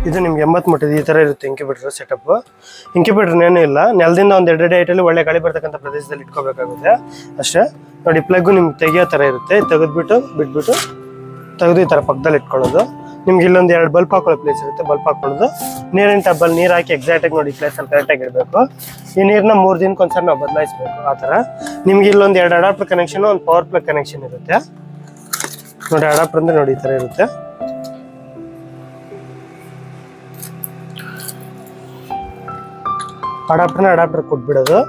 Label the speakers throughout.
Speaker 1: ಇದು ನಿಮ್ಗೆ ಎಂಬತ್ತು ಮೊಟ್ಟೆ ಈ ಥರ ಇರುತ್ತೆ ಇಂಕ್ಯುಬೇಟರ್ ಸೆಟಪ್ ಇಂಕ್ಯುಬೇಟರ್ ಏನೂ ಇಲ್ಲ ನೆಲದಿಂದ ಒಂದು ಎರಡು ಹೈಟಲ್ಲಿ ಒಳ್ಳೆ ಗಾಳಿ ಬರ್ತಕ್ಕಂಥ ಪ್ರದೇಶದಲ್ಲಿ ಇಟ್ಕೋಬೇಕಾಗುತ್ತೆ ಅಷ್ಟೇ ನೋಡಿ ಪ್ಲಗ್ಗು ನಿಮ್ಗೆ ತೆಗಿಯೋ ಥರ ಇರುತ್ತೆ ತೆಗೆದ್ಬಿಟ್ಟು ಬಿಟ್ಬಿಟ್ಟು ತೆಗೆದು ಈ ಥರ ಪಕ್ಕದಲ್ಲಿ ಇಟ್ಕೊಳ್ಳೋದು ನಿಮ್ಗೆ ಇಲ್ಲೊಂದು ಎರಡು ಬಲ್ಪ್ ಹಾಕೊಳ್ಳೋ ಪ್ಲೇಸ್ ಇರುತ್ತೆ ಬಲ್ಪ್ ಹಾಕೊಳ್ಳೋದು ನೀರಿನ ಟಬ್ಬಲ್ಲಿ ನೀರು ಹಾಕಿ ಎಕ್ಸಾಕ್ಟಾಗಿ ನೋಡಿ ಪ್ಲೇಸಲ್ಲಿ ಕರೆಕ್ಟಾಗಿ ಇಡಬೇಕು ಈ ನೀರನ್ನ ಮೂರು ದಿನಕ್ಕೊಂದ್ಸರಿ ನಾವು ಬದಲಾಯಿಸ್ಬೇಕು ಆ ಥರ ನಿಮ್ಗೆ ಇಲ್ಲೊಂದು ಎರಡು ಅಡಾಪ್ಟರ್ ಕನೆಕ್ಷನ್ ಒಂದು ಪವರ್ ಪ್ಲಗ್ ಕನೆಕ್ಷನ್ ಇರುತ್ತೆ ನೋಡಿ ಅಡಾಪ್ಟರ್ ಅಂದ್ರೆ ನೋಡಿ ಈ ಥರ ಇರುತ್ತೆ ಅಡಾಪ್ಟರ್ನ ಅಡಾಪ್ಟರ್ ಕೊಟ್ಬಿಡೋದು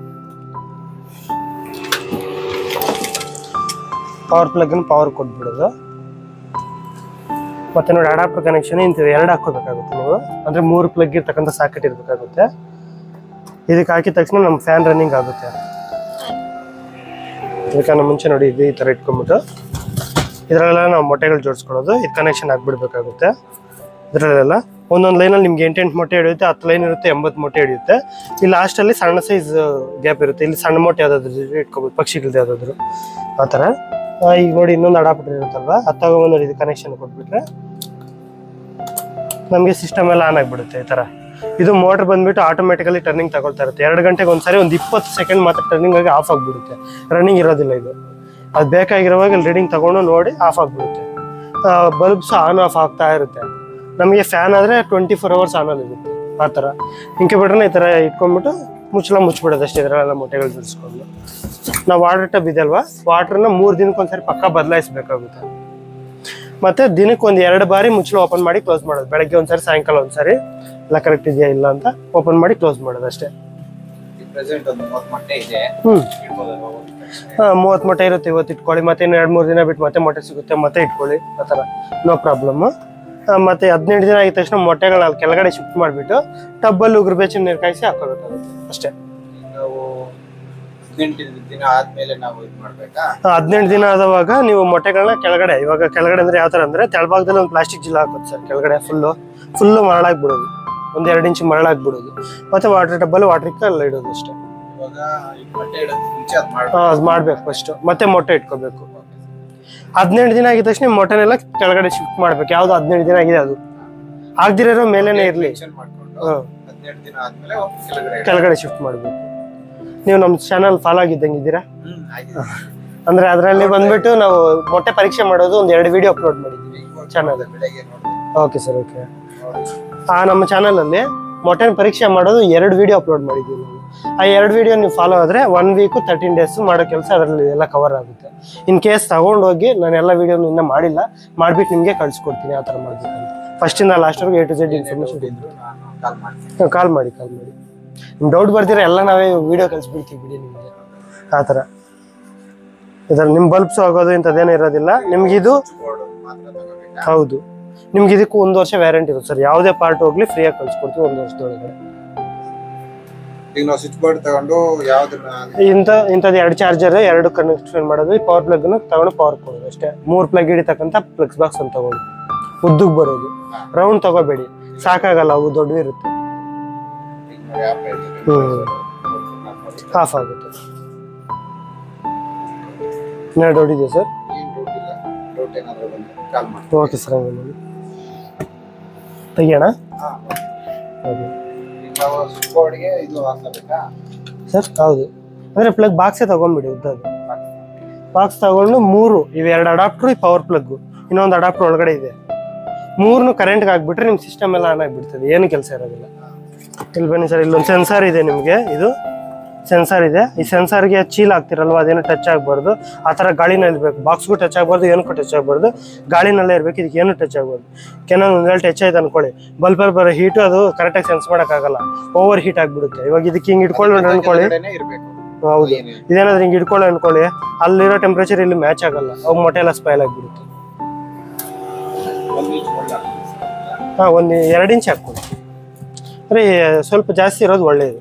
Speaker 1: ಪವರ್ ಪ್ಲಗ್ನ ಪವರ್ ಕೊಟ್ಬಿಡೋದು ಮತ್ತೆ ನೋಡಿ ಅಡಾಪ್ಟರ್ ಕನೆಕ್ಷನ್ ಇಂತ ಎರಡು ಹಾಕೋಬೇಕಾಗುತ್ತೆ ನೀವು ಅಂದ್ರೆ ಮೂರು ಪ್ಲಗ್ ಇರ್ತಕ್ಕಂಥ ಸಾಕೆಟ್ ಇರಬೇಕಾಗುತ್ತೆ ಇದಕ್ಕೆ ಹಾಕಿದ ತಕ್ಷಣ ನಮ್ಮ ಫ್ಯಾನ್ ರನ್ನಿಂಗ್ ಆಗುತ್ತೆ ಇದಕ್ಕಿಂತ ಮುಂಚೆ ನೋಡಿ ಇದು ಈ ಥರ ಇಟ್ಕೊಂಡ್ಬಿಟ್ಟು ಇದರಲ್ಲೆಲ್ಲ ನಾವು ಮೊಟ್ಟೆಗಳು ಜೋಡಿಸ್ಕೊಳ್ಳೋದು ಇದು ಕನೆಕ್ಷನ್ ಆಗ್ಬಿಡ್ಬೇಕಾಗುತ್ತೆ ಇದರಲ್ಲೆಲ್ಲ ಒಂದೊಂದು ಲೈನಲ್ಲಿ ನಿಮ್ಗೆ ಎಂಟೆಂಟು ಮೊಟ್ಟೆ ಹಿಡಿಯುತ್ತೆ ಹತ್ತು ಲೈನ್ ಇರುತ್ತೆ ಎಂಬತ್ತು ಮೊಟ್ಟೆ ಹಿಡಿಯುತ್ತೆ ಇಲ್ಲಿ ಲಾಸ್ಟಲ್ಲಿ ಸಣ್ಣ ಸೈಜ್ ಗ್ಯಾಪ್ ಇರುತ್ತೆ ಇಲ್ಲಿ ಸಣ್ಣ ಮೊಟ್ಟೆ ಯಾವ್ದಾದ್ರು ಇಟ್ಕೋಬೋದು ಪಕ್ಷಿಗಳದ್ದು ಯಾವ್ದಾದ್ರು ಆ ಥರ ಆ, ಈಗ ನೋಡಿ ಇನ್ನೊಂದು ಅಡಾಪ್ಟರ್ ಇರುತ್ತಲ್ವಾ ಅದು ತಗೊಂಬಂದು ನೋಡಿ ಇದು ಕನೆಕ್ಷನ್ ಕೊಟ್ಬಿಟ್ರೆ ನಮಗೆ ಸಿಸ್ಟಮ್ ಎಲ್ಲ ಆನ್ ಆಗಿಬಿಡುತ್ತೆ ಈ ಥರ ಇದು ಮೋಟರ್ ಬಂದ್ಬಿಟ್ಟು ಆಟೋಮೆಟಿಕಲಿ ಟರ್ನಿಂಗ್ ತಗೊಳ್ತಾ ಇರುತ್ತೆ ಎರಡು ಗಂಟೆಗೆ ಒಂದ್ಸರಿ ಒಂದು ಇಪ್ಪತ್ತು ಸೆಕೆಂಡ್ ಮಾತ್ರ ಟರ್ನಿಂಗ್ ಆಗಿ ಆಫ್ ಆಗಿಬಿಡುತ್ತೆ ರನ್ನಿಂಗ್ ಇರೋದಿಲ್ಲ ಇದು ಅದು ಬೇಕಾಗಿರುವಾಗ ಇಲ್ಲಿ ರೀಡಿಂಗ್ ತಗೊಂಡು ನೋಡಿ ಆಫ್ ಆಗಿಬಿಡುತ್ತೆ ಬಲ್ಬ್ಸ್ ಆನ್ ಆಫ್ ಆಗ್ತಾ ಇರುತ್ತೆ ನಮಗೆ ಫ್ಯಾನ್ ಆದರೆ ಟ್ವೆಂಟಿ ಫೋರ್ ಅವರ್ಸ್ ಆನಲ್ಲಿ ಇರುತ್ತೆ ಆ ಥರ ಇಂಕ್ಯುಬೇಟರ್ನ ಈ ಥರ ಇಟ್ಕೊಂಡ್ಬಿಟ್ಟು ಮುಚ್ಚಳ ಮುಚ್ಚಿಬಿಡೋದು ಅಷ್ಟೇ ಇದರಲ್ಲೆಲ್ಲ ಮೊಟ್ಟೆಗಳು ಜೋಡಿಸ್ಕೊಂಡು ನಾವು ವಾಟರ್ ಟಬ್ ಇದೆ ಅಲ್ವಾ ವಾಟರ್ನ ಮೂರು ದಿನಕ್ಕೊಂದ್ಸರಿ ಪಕ್ಕ ಬದಲಾಯಿಸಬೇಕಾಗುತ್ತೆ ಮತ್ತೆ ದಿನಕ್ಕೆ ಒಂದು ಎರಡು ಬಾರಿ ಮುಚ್ಚಳ ಓಪನ್ ಮಾಡಿ ಕ್ಲೋಸ್ ಮಾಡೋದು ಬೆಳಗ್ಗೆ ಒಂದ್ಸರಿ ಸಾಯಂಕಾಲ ಒಂದ್ಸರಿ ಎಲ್ಲ ಕರೆಕ್ಟ್ ಇದೆಯಾ ಇಲ್ಲ ಅಂತ ಓಪನ್ ಮಾಡಿ ಕ್ಲೋಸ್ ಮಾಡೋದು ಅಷ್ಟೇ
Speaker 2: ಪ್ರೆಸೆಂಟ್ ಒಂದು ಮೂವತ್ತು ಮೊಟ್ಟೆ ಇದೆ
Speaker 1: ಹ್ಮ್
Speaker 2: ಇಡ್ಬೋದಲ್ವಾ
Speaker 1: ಮೂವತ್ತು ಮೊಟ್ಟೆ ಇರುತ್ತೆ ಇವತ್ತು ಇಟ್ಕೊಳ್ಳಿ ಮತ್ತೆ ಇನ್ನು ಎರಡು ಮೂರು ದಿನ ಬಿಟ್ಟು ಮತ್ತೆ ಮೊಟ್ಟೆ ಸಿಗುತ್ತೆ ಮತ್ತೆ ಇಟ್ಕೊಳ್ಳಿ ಆ ಥರ ನೋ ಪ್ರಾಬ್ಲಮ್ ಮತ್ತೆ ಹದಿನೆಂಟು ದಿನ ಆಗಿದ ತಕ್ಷಣ ಮೊಟ್ಟೆಗಳನ್ನ ಅಲ್ಲಿ ಕೆಳಗಡೆ ಶಿಫ್ಟ್ ಮಾಡಿಬಿಟ್ಟು ಟಬ್ಬಲ್ಲಿ ಉಗುರು ಬೆಚ್ಚಿನ ನೀರು ಕಾಯಿಸಿ ಹಾಕೋಬೇಕಾಗುತ್ತೆ ಅಷ್ಟೇ
Speaker 2: ನಾವು ಹದಿನೆಂಟು ದಿನ ಆದ್ಮೇಲೆ ನಾವು ಇದು ಮಾಡ್ಬೇಕಾ
Speaker 1: ಹದಿನೆಂಟು ದಿನ ಆದವಾಗ ನೀವು ಮೊಟ್ಟೆಗಳನ್ನ ಕೆಳಗಡೆ ಇವಾಗ ಕೆಳಗಡೆ ಅಂದ್ರೆ ಯಾವ ಥರ ಅಂದ್ರೆ ತೆಳಭಾಗದಲ್ಲಿ ಒಂದು ಪ್ಲಾಸ್ಟಿಕ್ ಚೀಲ ಹಾಕೋದು ಸರ್ ಕೆಳಗಡೆ ಫುಲ್ಲು ಫುಲ್ಲು ಮರಳಾಗ್ಬಿಡೋದು ಒಂದು ಎರಡು ಇಂಚು ಮರಳಾಗ್ಬಿಡೋದು ಮತ್ತೆ ವಾಟರ್ ಟಬ್ಬಲ್ಲಿ ವಾಟರ್ ಎಲ್ಲ ಇಡೋದು ಅಷ್ಟೇ
Speaker 2: ಇವಾಗ ಈ ಮೊಟ್ಟೆ ಇಡೋದು ಮುಂಚೆ ಅದು
Speaker 1: ಹಾ,
Speaker 2: ಮಾಡ್ಬೇಕು
Speaker 1: ಅದು ಮಾಡ್ಬೇಕು ಫಸ್ಟ್ ಮತ್ತೆ ಮೊಟ್ಟೆ ಇಟ್ಕೋಬೇಕು ಹದಿನೆಂಟು ದಿನ ಆಗಿದ ತಕ್ಷಣ ಮೊಟ್ಟೆನೆಲ್ಲ ಕೆಳಗಡೆ ಶಿಫ್ಟ್ ಮಾಡ್ಬೇಕು ಯಾವ್ದು ಹದಿನೆಂಟು ದಿನ ಆಗಿದೆ ಅದು ಆಗ್ದಿರೋ ಮೇಲೇನೆ ಇರ್ಲಿ
Speaker 2: Tension ಮಾಡ್ಕೊಂಡು
Speaker 1: ಹ್ಮ್.
Speaker 2: ಹದಿನೆಂಟು ದಿನ ಆದ್ಮೇಲೆ ಒಂದು ಕೆಳಗಡೆ ಇಡು.
Speaker 1: ಕೆಳಗಡೆ ಶಿಫ್ಟ್ ಮಾಡ್ಬೇಕು ನೀವು ನಮ್ಮ ಚಾನಲ್ ಫಾಲೋ ಆಗಿದ್ದಂಗಿದ್ದೀರಾ
Speaker 2: ಹ್ಮ್ ಆಗಿದೆ
Speaker 1: ಅಂದ್ರೆ ಅದರಲ್ಲಿ ಬಂದ್ಬಿಟ್ಟು ನಾವು ಮೊಟ್ಟೆ ಪರೀಕ್ಷೆ ಮಾಡೋದು ಒಂದು ಎರಡು ವಿಡಿಯೋ ಅಪ್ಲೋಡ್ ಮಾಡಿದ್ದೀವಿ
Speaker 2: ಇವಾಗ
Speaker 1: ಚೆನ್ನಾಗಿದೆ.
Speaker 2: ಬೆಳಗ್ಗೆ ನೋಡಿದೆ
Speaker 1: ಓಕೆ ಸರ್ ಓಕೆ
Speaker 2: ನೋಡಿ
Speaker 1: ಆ ನಮ್ಮ ಚಾನಲಲ್ಲಿ ಮೊಟ್ಟೆನ ಪರೀಕ್ಷೆ ಮಾಡೋದು ಎರಡು ವಿಡಿಯೋ ಅಪ್ಲೋಡ್ ಮಾಡಿದ್ದೀವಿ ನಾವು ಆ ಎರಡು ವಿಡಿಯೋ ನೀವು ಫಾಲೋ ಆದರೆ ಒನ್ ವೀಕು ತರ್ಟೀನ್ ಡೇಸ್ ಮಾಡೋ ಕೆಲಸ ಅದರಲ್ಲಿ ಎಲ್ಲ ಕವರ್ ಆಗುತ್ತೆ ಇನ್ ಕೇಸ್ ತಗೊಂಡೋಗಿ ನಾನು ಎಲ್ಲ ವಿಡಿಯೋನು ಇನ್ನೂ ಮಾಡಿಲ್ಲ ಮಾಡಿಬಿಟ್ಟು ನಿಮಗೆ ಕಳಿಸ್ಕೊಡ್ತೀನಿ ಆ ಥರ ಮಾಡ್ಬೇಕಂತ ಫಸ್ಟಿಂದ ಲಾಸ್ಟ್ವರೆಗೂ ಎ ಟು ಜೆಡ್ ಇನ್ಫಾರ್ಮೇಷನ್
Speaker 2: ಇದ್ರು ನಾನು ಕಾಲ್ ಮಾಡ್ತೀನಿ
Speaker 1: ಕಾಲ್ ಮಾಡಿ ಕಾಲ್ ಮಾಡಿ ನಿಮ್ ಡೌಟ್ ಬರ್ತೀರಾ ಎಲ್ಲ ನಾವೇ ವಿಡಿಯೋ ಕಳಿಸ್ಬಿಡ್ತೀವಿ ಬಿಡಿ ನಿಮಗೆ ಆ ಥರ ಇದರ ನಿಮ್ಮ ಬಲ್ಬ್ಸ್ ಆಗೋದು ಇಂಥದ್ದೇನೂ ಇರೋದಿಲ್ಲ ನಿಮ್ಗೆ ಇದು
Speaker 2: ಬೋರ್ಡ್ ಮಾತ್ರ ತಗೋಬೇಕಾ
Speaker 1: ಹೌದು ನಿಮ್ಗೆ ಇದಕ್ಕೂ ಒಂದು ವರ್ಷ ವ್ಯಾರಂಟಿ ಇರುತ್ತೆ ಸರ್ ಯಾವುದೇ ಪಾರ್ಟ್ ಹೋಗ್ಲಿ ಫ್ರೀಯಾಗಿ ಕಳಿಸ್ಕೊಡ್ತೀವಿ ಒಂದು ವರ್ಷದೊಳಗಡೆ
Speaker 2: ಈಗ ನಾವು ಸ್ವಿಚ್ ಬೋರ್ಡ್ ತಗೊಂಡು ಯಾವ್ದನ್ನ
Speaker 1: ಇಂಥ ಇಂಥದ್ದು ಎರಡು ಚಾರ್ಜರ್ ಎರಡು ಕನೆಕ್ಷನ್ ಮಾಡೋದು ಈ ಪವರ್ ಪ್ಲಗ್ನ ತಗೊಂಡು ಪವರ್ ಕೊಡೋದು ಅಷ್ಟೇ ಮೂರು ಪ್ಲಗ್ ಹಿಡಿತಕ್ಕಂಥ ಪ್ಲಗ್ಸ್ ಬಾಕ್ಸ್ ಅಂತ ತಗೊಳ್ಳಿ ಉದ್ದಕ್ಕೆ ಬರೋದು ರೌಂಡ್ ತಗೋಬೇಡಿ ಸಾಕಾಗಲ್ಲ ಅವು ದೊಡ್ಡವಿರುತ್ತೆ
Speaker 2: ಈಗ ನೋಡಿ ಯಾವ price ಇದೆ?
Speaker 1: ಹ್ಮ್. ಆಫ್ ಆಗುತ್ತೆ ಇನ್ನೂ ದೊಡ್ಡ ಇದೆಯಾ ಸರ್
Speaker 2: ಏನ್ ಡೌಟ್ ಇಲ್ಲ ಡೌಟ್ ಏನಾದ್ರು ಬಂದ್ರೆ ಕಾಲ್ ಮಾಡಿ
Speaker 1: ಓಕೆ ಸರ್ ಹಂಗೆ ಮಾಡಿ ತೆಗಿಯೋಣ
Speaker 2: ಹಾ
Speaker 1: ಓಕೆ
Speaker 2: ಈಗ ನಾವು ಸ್ವಿಚ್ ಬೋರ್ಡ್ಗೆ ಇದು ಹಾಕ್ಲೇಬೇಕಾ
Speaker 1: ಸರ್ ಹೌದು ಅಂದರೆ ಪ್ಲಗ್ ಬಾಕ್ಸೇ ತಗೊಂಡ್ಬಿಡಿ ಉದ್ದದ್ದು ಬಾಕ್ಸ್ ತಗೊಂಡು ಮೂರು ಇವು ಎರಡು ಅಡಾಪ್ಟ್ರು ಈ ಪವರ್ ಪ್ಲಗ್ ಇನ್ನೊಂದು ಅಡಾಪ್ಟರ್ ಒಳಗಡೆ ಇದೆ ಮೂರನ್ನು ಕರೆಂಟ್ಗೆ ಹಾಕ್ಬಿಟ್ರೆ ನಿಮ್ಮ ಸಿಸ್ಟಮ್ ಎಲ್ಲ ಆನ್ ಆಗಿಬಿಡ್ತದೆ ಏನು ಕೆಲಸ ಇರೋದಿಲ್ಲ ಇಲ್ಲಿ ಬನ್ನಿ ಸರ್ ಇಲ್ಲೊಂದು ಸೆನ್ಸಾರ್ ಇದೆ ನಿಮಗೆ ಇದು ಸೆನ್ಸಾರ್ ಇದೆ ಈ ಸೆನ್ಸಾರ್ಗೆ ಚೀಲ ಹಾಕ್ತಿರಲ್ವ ಅದೇನು ಟಚ್ ಆಗಬಾರ್ದು ಆ ಥರ ಗಾಳಿನಲ್ಲಿ ಬೇಕು ಬಾಕ್ಸ್ಗೂ ಟಚ್ ಆಗಬಾರ್ದು ಏನಕ್ಕೂ ಟಚ್ ಆಗಬಾರ್ದು ಗಾಳಿನಲ್ಲೇ ಇರಬೇಕು ಇದಕ್ಕೆ ಏನು ಟಚ್ ಆಗಬಾರ್ದು ಕೆನ ಒಂದು ವೇಳೆ ಟಚ್ ಆಯ್ತು ಅನ್ಕೊಳ್ಳಿ ಬಲ್ಬಲ್ಲಿ ಬರೋ ಹೀಟು ಅದು ಕರೆಕ್ಟಾಗಿ ಸೆನ್ಸ್ ಮಾಡೋಕ್ಕಾಗಲ್ಲ ಓವರ್ ಹೀಟ್ ಆಗಿಬಿಡುತ್ತೆ ಇವಾಗ ಇದಕ್ಕೆ ಹಿಂಗೆ ಇಟ್ಕೊಂಡು ಅನ್ಕೊಳ್ಳಿ
Speaker 2: ಕೆಳಗಡೆನೇ ಇರ್ಬೇಕು
Speaker 1: ಹೌದು
Speaker 2: ಏನಿಲ್ಲ.
Speaker 1: ಇದೇನಾದ್ರೂ ಹಿಂಗೆ ಇಟ್ಕೊಳ್ಳಿ ಅನ್ಕೊಳ್ಳಿ ಅಲ್ಲಿರೋ ಟೆಂಪ್ರೇಚರ್ ಇಲ್ಲಿ ಮ್ಯಾಚ್ ಆಗಲ್ಲ ಅವು ಮೊಟ್ಟೆ ಎಲ್ಲ ಸ್ಪೈಲ್ ಆಗಿಬಿಡುತ್ತೆ
Speaker 2: ಒಂದು ಇಂಚ್ ಬೋರ್ಡ್ ಹಾಕ್ತೀನಿ.
Speaker 1: ಹಾಂ ಒಂದು ಎರಡು ಇಂಚ್ ಹಾಕ್ಕೊಳ್ಳಿ ಅಂದರೆ ಸ್ವಲ್ಪ ಜಾಸ್ತಿ ಇರೋದು ಒಳ್ಳೆಯದು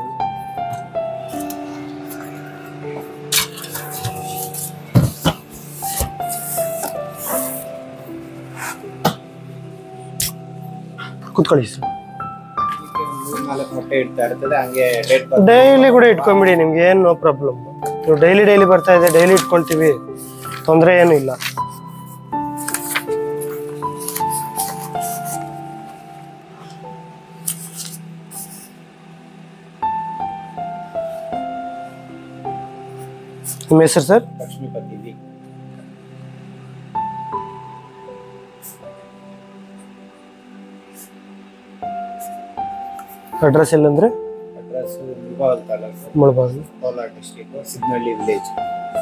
Speaker 1: ಕುತ್ಕೊಳ್ಳಿ ಸರ್
Speaker 2: ಇದಕ್ಕೆ ಒಂದು ಮೂರ್ ನಾಲ್ಕು ಮೊಟ್ಟೆ ಇಡ್ತಾ ಇರ್ತದೆ ಹಂಗೆ ಡೇಟ್
Speaker 1: ಡೈಲಿ ಕೂಡ ಇಟ್ಕೊಂಬಿಡಿ ನಿಮ್ಗೆ ಏನು ನೋ ಪ್ರಾಬ್ಲಮ್ ನೀವು ಡೈಲಿ ಡೈಲಿ ಬರ್ತಾ ಇದೆ ಡೈಲಿ ಇಟ್ಕೊಳ್ತೀವಿ ತೊಂದರೆ ಏನೂ ಇಲ್ಲ ನಿಮ್ಮ ಹೆಸರು ಸರ್
Speaker 2: ಲಕ್ಷ್ಮೀಪತಿ ವಿ
Speaker 1: ಅಡ್ರೆಸ್ ಎಲ್ಲಂದ್ರೆ
Speaker 2: address Mulbagal taluk
Speaker 1: Mulbagal
Speaker 2: Kolar district Signalli village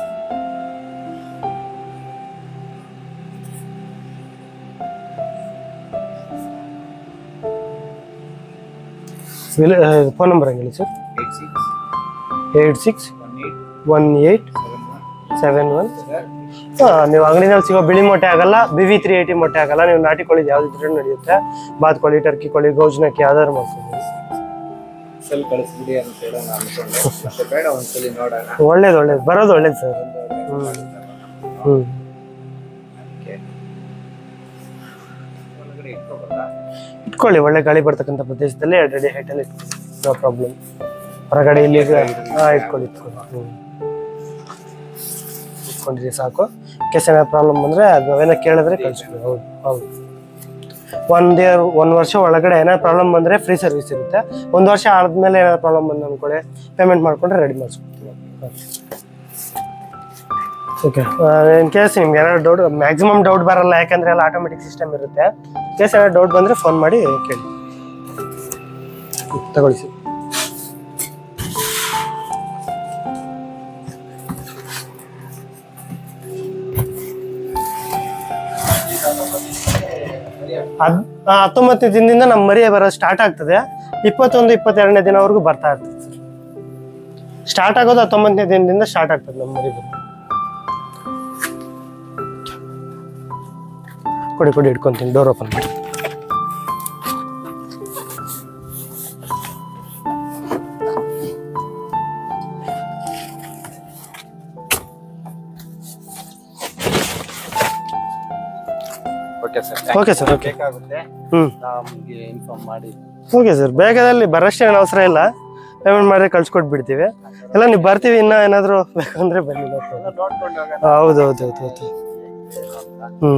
Speaker 1: phone number ಹೇಳಿ sir
Speaker 2: eight six
Speaker 1: eight six
Speaker 2: one eight
Speaker 1: one eight
Speaker 2: seven one
Speaker 1: seven one ನೀವು ಅಂಗಡಿನಲ್ಲಿ ಸಿಗೋ ಬಿಳಿ ಮೊಟ್ಟೆ ಆಗಲ್ಲ ಬಿ ವಿ ತ್ರೀ ಏಯ್ಟಿ ಮೊಟ್ಟೆ ಆಗಲ್ಲ ನೀವು ನಾಟಿ ಕೋಳಿ ಯಾವ್ದಿದ್ರು ನಡೆಯುತ್ತೆ ಬಾತ್ಕೋಳಿ ಟರ್ಕಿ ಕೋಳಿ ಗೌಜ್ನಕ್ಕಿ ಯಾವ್ದಾದ್ರು ಮಾಡ್ಕೊಬೋದು
Speaker 2: ಸಲ್ ಕಳಿಸ್ಬಿಡಿ ಅಂತ ಹೇಳೋಣ ಅನ್ಕೊಂಡೆ ಮತ್ತೆ ಬೇಡ ಒಂದ್ಸಲಿ ನೋಡೋಣ
Speaker 1: ಒಳ್ಳೇದು ಒಳ್ಳೇದು ಬರೋದು ಒಳ್ಳೇದು ಸರ್ ಹ್ಞೂ
Speaker 2: ಅದಕ್ಕೆ ಒಳಗಡೆ ಇಟ್ಕೋಬೋದಾ
Speaker 1: ಇಟ್ಕೊಳ್ಳಿ ಒಳ್ಳೆ ಗಾಳಿ ಬರ್ತಕ್ಕಂಥ ಪ್ರದೇಶದಲ್ಲಿ ಎರಡು ಅಡಿ ಹೈಟಲ್ಲಿ ಇಟ್ಕೊಳ್ಳಿ ನೋ ಪ್ರಾಬ್ಲಮ್ ಹೊರಗಡೆ ಇಲ್ಲಿ ಹಾಂ ಇಟ್ಕೊಳ್ಳಿ ಇಟ್ಕೊಳ್ಳಿ ಹ್ಞೂ ಇಟ್ಕೊಂಡಿರಿ ಸಾಕು ಕೇಸ್ ಏನಾದ್ರು ಪ್ರಾಬ್ಲಮ್ ಬಂದರೆ ಅದು ನಾವೇನೋ ಕೇಳಿದ್ರೆ ಕಳಿಸ್ಕೊಡಿ ಹೌದು ಹೌದು ಒಂದು ಇಯರ್ ಒಂದು ವರ್ಷ ಒಳಗಡೆ ಏನಾದ್ರು ಪ್ರಾಬ್ಲಮ್ ಬಂದರೆ ಫ್ರೀ ಸರ್ವಿಸ್ ಇರುತ್ತೆ ಒಂದು ವರ್ಷ ಆದ್ಮೇಲೆ ಏನಾದ್ರು ಪ್ರಾಬ್ಲಮ್ ಬಂದು ಅನ್ಕೊಳ್ಳಿ ಪೇಮೆಂಟ್ ಮಾಡಿಕೊಂಡ್ರೆ ರೆಡಿ ಮಾಡಿಸ್ಕೊಡ್ತೀವಿ ಓಕೆ ಇನ್ ಕೇಸ್ ನಿಮ್ಗೆ ಏನಾದ್ರು ಡೌಟ್ ಮ್ಯಾಕ್ಸಿಮಮ್ ಡೌಟ್ ಬರಲ್ಲ ಯಾಕಂದ್ರೆ ಎಲ್ಲ ಆಟೋಮೆಟಿಕ್ ಸಿಸ್ಟಮ್ ಇರುತ್ತೆ ಕೇಸ್ ಏನಾದ್ರು ಡೌಟ್ ಬಂದರೆ ಫೋನ್ ಮಾಡಿ ಕೇಳಿ ಹ್ಮ್, ತಗೊಳ್ಳಿ ಸರ್ ಹದ್ ಆ, ಹತ್ತೊಂಬತ್ತನೇ ದಿನದಿಂದ ನಮ್ಮ ಮರಿ ಬರೋದು ಸ್ಟಾರ್ಟ್ ಆಗ್ತದೆ ಇಪ್ಪತ್ತೊಂದು ಇಪ್ಪತ್ತೆರಡನೇ ದಿನವರೆಗೂ ಬರ್ತಾ ಇರ್ತದೆ ಸರ್ ಸ್ಟಾರ್ಟ್ ಆಗೋದು ಹತ್ತೊಂಬತ್ತನೇ ದಿನದಿಂದ ಸ್ಟಾರ್ಟ್ ಆಗ್ತದೆ ನಮ್ಮ ಮರಿ ಬರೋದು. ಕೊಡಿ ಕೊಡಿ ಇಟ್ಕೊಂತೀನಿ ಡೋರ್ ಓಪನ್ ಮಾಡಿ
Speaker 2: okay sir
Speaker 1: okay sir okay
Speaker 2: ಬೇಕಾಗುತ್ತೆ
Speaker 1: ಹ್ಞೂ
Speaker 2: ನಮಗೆ ಇನ್ಫಾರ್ಮ್ ಮಾಡಿ
Speaker 1: ಓಕೆ ಸರ್ ಬೇಕಾದಲ್ಲಿ ಬರೋಷ್ಟೇ ಏನು ಅವಸರ ಇಲ್ಲ ಪೇಮೆಂಟ್ ಮಾಡಿದ್ರೆ ಕಳ್ಸಿಕೊಟ್ಬಿಡ್ತೀವಿ ಎಲ್ಲ ನೀವು ಬರ್ತೀವಿ ಇನ್ನೂ ಏನಾದರೂ ಬೇಕಂದ್ರೆ ಬನ್ನಿ no problem.
Speaker 2: ಎಲ್ಲ ನೋಡ್ಕೊಂಡು ಹೋಗೋಣ
Speaker 1: ಹೌದು ಹೌದು ಹೌದು ಹೌದು ಹ್ಞೂ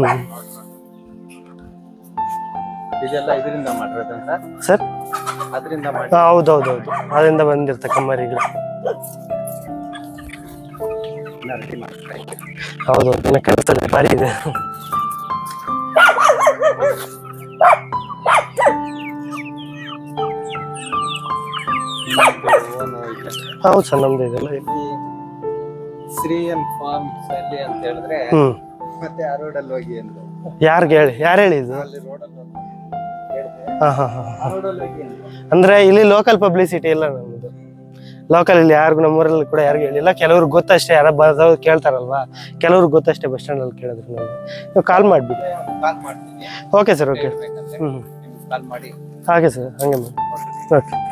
Speaker 2: ಇದೆಲ್ಲ ಇದರಿಂದ ಮಾಡಿರೋದಂತ
Speaker 1: ಸರ್
Speaker 2: ಅದರಿಂದ ಮಾಡಿ
Speaker 1: ಹೌದು ಹೌದು ಹೌದು ಅದರಿಂದ ಬಂದಿರ್ತಕ್ಕ ಮರಿಗಳು
Speaker 2: ರೆಡಿ ಮಾಡ್ತಾ ಇದ್ದೀವಿ
Speaker 1: ಹೌದು ಇನ್ನು ಕೆಲಸದಲ್ಲಿ ಭಾರಿ ಇದೆ
Speaker 2: ಓನ್ ಇದೆ
Speaker 1: ಹೌದು ಸರ್ ನಮ್ದು ಇದೆಲ್ಲ ಇದೆ.
Speaker 2: ಈ ಶ್ರೀ ಅಂಡ್ ಫಾರ್ಮ್ಸ್ ಅಲ್ಲಿ ಅಂತ ಹೇಳಿದ್ರೆ
Speaker 1: ಹ್ಞೂ
Speaker 2: ಮತ್ತೆ ಆ ರೋಡಲ್ಲಿ ಹೋಗಿ ಅಂದ್ರು
Speaker 1: ಯಾರಿಗೆ ಹೇಳಿ ಯಾರು ಹೇಳಿದ್ದು
Speaker 2: ಅಲ್ಲಿ ರೋಡಲ್ಲಿ ಹೇಳಿದೆ
Speaker 1: ಹಾಂ ಹಾಂ ಹಾಂ
Speaker 2: ಆ ರೋಡಲ್ಲಿ ಹೋಗಿ ಅಂದ್ರು
Speaker 1: ಅಂದ್ರೆ ಇಲ್ಲಿ ಲೋಕಲ್ ಪಬ್ಲಿಸಿಟಿ ಇಲ್ಲ ನಮ್ಮದು ಲೋಕಲ್ ಇಲ್ಲಿ ಯಾರಿಗೂ ನಮ್ಮೂರಲ್ಲಿ ಕೂಡ ಯಾರಿಗೂ ಹೇಳಿಲ್ಲ ಕೆಲವ್ರಿಗೆ ಗೊತ್ತಷ್ಟೇ ಯಾರೋ ಬರ್ದವ್ರು ಕೇಳ್ತಾರಲ್ವಾ ಕೆಲವ್ರಿಗೆ ಗೊತ್ತಷ್ಟೇ ಬಸ್ ಸ್ಟ್ಯಾಂಡಲ್ಲಿ ಕೇಳಿದ್ರು ನಾವು ನೀವು ಕಾಲ್ ಮಾಡಿಬಿಡಿ
Speaker 2: ಕಾಲ್ ಮಾಡ್ತೀನಿ
Speaker 1: ಓಕೆ ಸರ್ ಓಕೆ
Speaker 2: ಹೇಳ್ಬೇಕಂದ್ರೆ
Speaker 1: ಹ್ಞೂ
Speaker 2: ನಿಮ್ಗೆ ಕಾಲ್ ಮಾಡಿ
Speaker 1: ಹಾಗೆ ಸರ್ ಹಂಗೆ ಮಾಡಿ ಓಕೆ